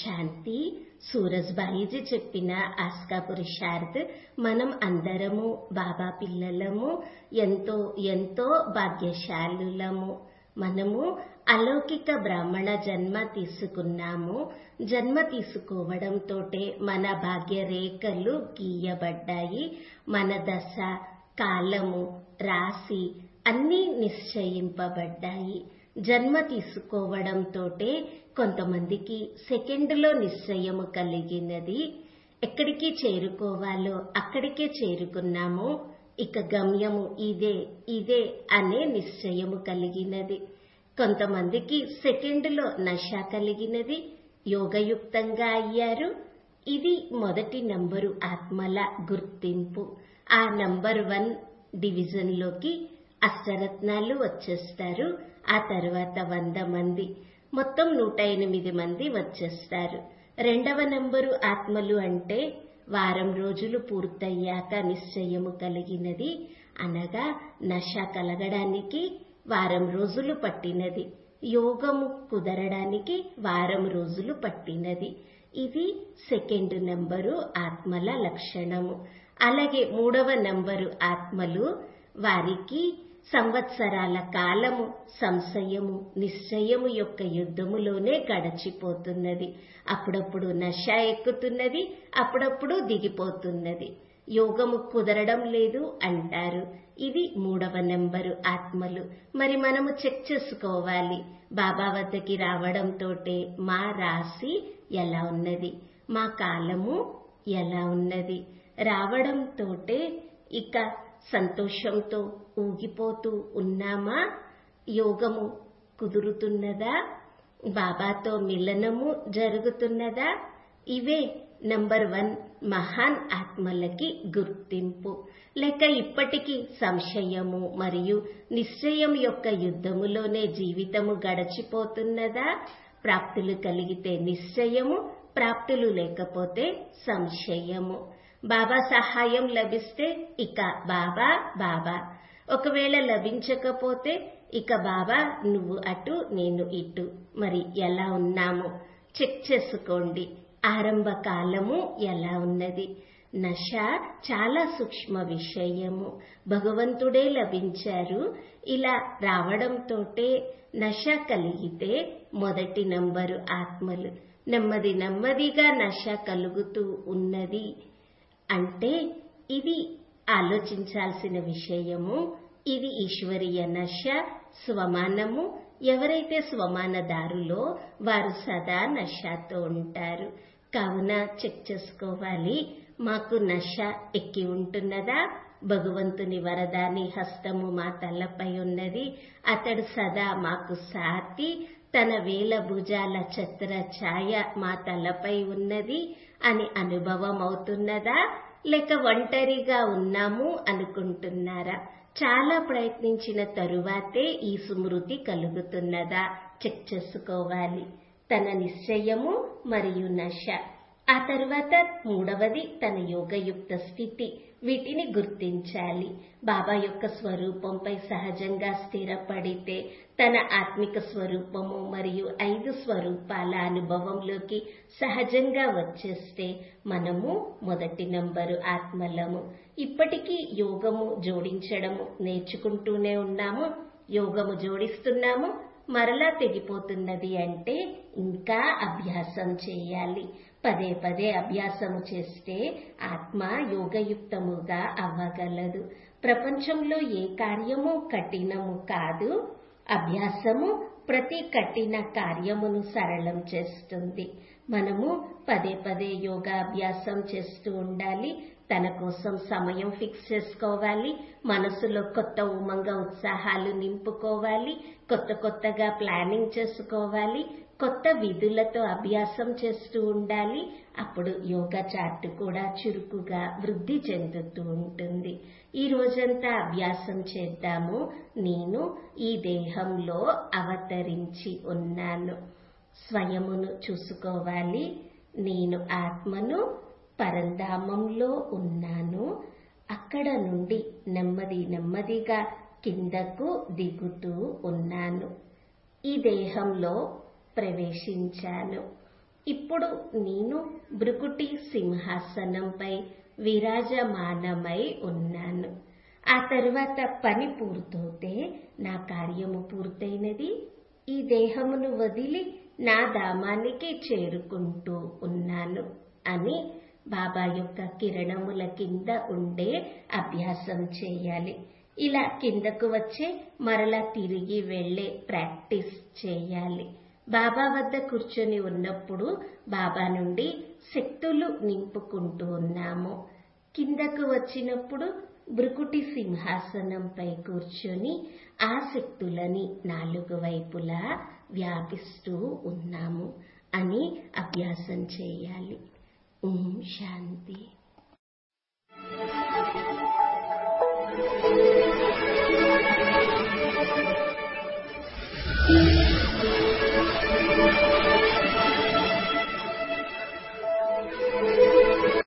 శాంతి సూరజ్బాయిజీ చెప్పిన ఆస్కా పురుషార్థ్ మనం అందరము బాబా పిల్లలము ఎంతో ఎంతో భాగ్యశాలులము మనము అలౌకిక బ్రాహ్మణ జన్మ తీసుకున్నాము జన్మ తీసుకోవడంతోటే మన భాగ్య రేఖలు గీయబడ్డాయి మన దశ కాలము రాశి అన్నీ నిశ్చయింపబడ్డాయి జన్మ తీసుకోవడంతోటే కొంతమందికి సెకండ్లో నిశ్చయము కలిగినది ఎక్కడికి చేరుకోవాలో అక్కడికే చేరుకున్నాము ఇక గమ్యము ఇదే ఇదే అనే నిశ్చయము కలిగినది కొంతమందికి సెకండ్లో నష కలిగినది యోగయుక్తంగా అయ్యారు ఇది మొదటి నంబరు ఆత్మల గుర్తింపు ఆ నంబర్ వన్ డివిజన్లోకి అష్టరత్నాలు వచ్చేస్తారు ఆ తర్వాత వంద మంది మొత్తం నూట ఎనిమిది మంది వచ్చేస్తారు రెండవ నంబరు ఆత్మలు అంటే వారం రోజులు పూర్తయ్యాక నిశ్చయము కలిగినది అనగా నష కలగడానికి వారం రోజులు పట్టినది యోగము కుదరడానికి వారం రోజులు పట్టినది ఇది సెకండ్ నంబరు ఆత్మల లక్షణము అలాగే మూడవ నంబరు ఆత్మలు వారికి సంవత్సరాల కాలము సంశయము నిశ్చయము యొక్క యుద్ధములోనే గడచిపోతున్నది అప్పుడప్పుడు నష ఎక్కుతున్నది అప్పుడప్పుడు దిగిపోతున్నది యోగము కుదరడం లేదు అంటారు ఇది మూడవ నెంబరు ఆత్మలు మరి మనము చెక్ చేసుకోవాలి బాబా వద్దకి రావడంతోటే మా రాశి ఎలా ఉన్నది మా కాలము ఎలా ఉన్నది రావడంతోటే ఇక సంతోషంతో ఊగిపోతూ ఉన్నామా యోగము కుదురుతున్నదా బాబాతో మిలనము జరుగుతున్నదా ఇవే నంబర్ వన్ మహాన్ ఆత్మలకి గుర్తింపు లేక ఇప్పటికీ సంశయము మరియు నిశ్చయం యొక్క యుద్ధములోనే జీవితము గడచిపోతున్నదా ప్రాప్తులు కలిగితే నిశ్చయము ప్రాప్తులు లేకపోతే సంశయము బాబా సహాయం లభిస్తే ఇక బాబా బాబా ఒకవేళ లభించకపోతే ఇక బాబా నువ్వు అటు నేను ఇటు మరి ఎలా ఉన్నాము చెక్ చేసుకోండి ఆరంభ కాలము ఎలా ఉన్నది నష చాలా సూక్ష్మ విషయము భగవంతుడే లభించారు ఇలా రావడంతోటే నష కలిగితే మొదటి నంబరు ఆత్మలు నెమ్మది నెమ్మదిగా నష కలుగుతూ ఉన్నది అంటే ఇది ఆలోచించాల్సిన విషయము ఇది ఈశ్వరీయ నశ స్వమానము ఎవరైతే స్వమానదారులో వారు సదా నషతో ఉంటారు కావున చెక్ చేసుకోవాలి మాకు నష ఎక్కి ఉంటున్నదా భగవంతుని వరదాని హస్తము మా తలపై ఉన్నది అతడు సదా మాకు సాటి తన వేల భుజాల ఛత్ర ఛాయ మా తలపై ఉన్నది అని అనుభవం అవుతున్నదా లేక ఒంటరిగా ఉన్నాము అనుకుంటున్నారా చాలా ప్రయత్నించిన తరువాతే ఈ స్మృతి కలుగుతున్నదా చెక్ చేసుకోవాలి తన నిశ్చయము మరియు నశ ఆ తరువాత మూడవది తన యోగయుక్త స్థితి వీటిని గుర్తించాలి బాబా యొక్క స్వరూపంపై సహజంగా స్థిరపడితే తన ఆత్మిక స్వరూపము మరియు ఐదు స్వరూపాల అనుభవంలోకి సహజంగా వచ్చేస్తే మనము మొదటి నంబరు ఆత్మలము ఇప్పటికీ యోగము జోడించడము నేర్చుకుంటూనే ఉన్నాము యోగము జోడిస్తున్నాము మరలా తెగిపోతున్నది అంటే ఇంకా అభ్యాసం చేయాలి పదే పదే అభ్యాసము చేస్తే ఆత్మ యోగయుక్తముగా అవ్వగలదు ప్రపంచంలో ఏ కార్యము కఠినము కాదు అభ్యాసము ప్రతి కఠిన కార్యమును సరళం చేస్తుంది మనము పదే పదే యోగా అభ్యాసం చేస్తూ ఉండాలి తన కోసం సమయం ఫిక్స్ చేసుకోవాలి మనసులో కొత్త ఉమంగ ఉత్సాహాలు నింపుకోవాలి కొత్త కొత్తగా ప్లానింగ్ చేసుకోవాలి కొత్త విధులతో అభ్యాసం చేస్తూ ఉండాలి అప్పుడు యోగా చార్ట్ కూడా చురుకుగా వృద్ధి చెందుతూ ఉంటుంది ఈ రోజంతా అభ్యాసం చేద్దాము నేను ఈ దేహంలో అవతరించి ఉన్నాను స్వయమును చూసుకోవాలి నేను ఆత్మను పరంధామంలో ఉన్నాను అక్కడ నుండి నెమ్మది నెమ్మదిగా కిందకు దిగుతూ ఉన్నాను ఈ దేహంలో ప్రవేశించాను ఇప్పుడు నేను భృకుటి సింహాసనంపై విరాజమానమై ఉన్నాను ఆ తరువాత పని పూర్తవుతే నా కార్యము పూర్తయినది ఈ దేహమును వదిలి నా ధామానికి చేరుకుంటూ ఉన్నాను అని బాబా యొక్క కిరణముల కింద ఉండే అభ్యాసం చేయాలి ఇలా కిందకు వచ్చే మరలా తిరిగి వెళ్లే ప్రాక్టీస్ చేయాలి బాబా వద్ద కూర్చొని ఉన్నప్పుడు బాబా నుండి శక్తులు నింపుకుంటూ ఉన్నాము కిందకు వచ్చినప్పుడు భృకుటి సింహాసనంపై కూర్చొని ఆ శక్తులని నాలుగు వైపులా వ్యాపిస్తూ ఉన్నాము అని అభ్యాసం చేయాలి ఓం శాంతి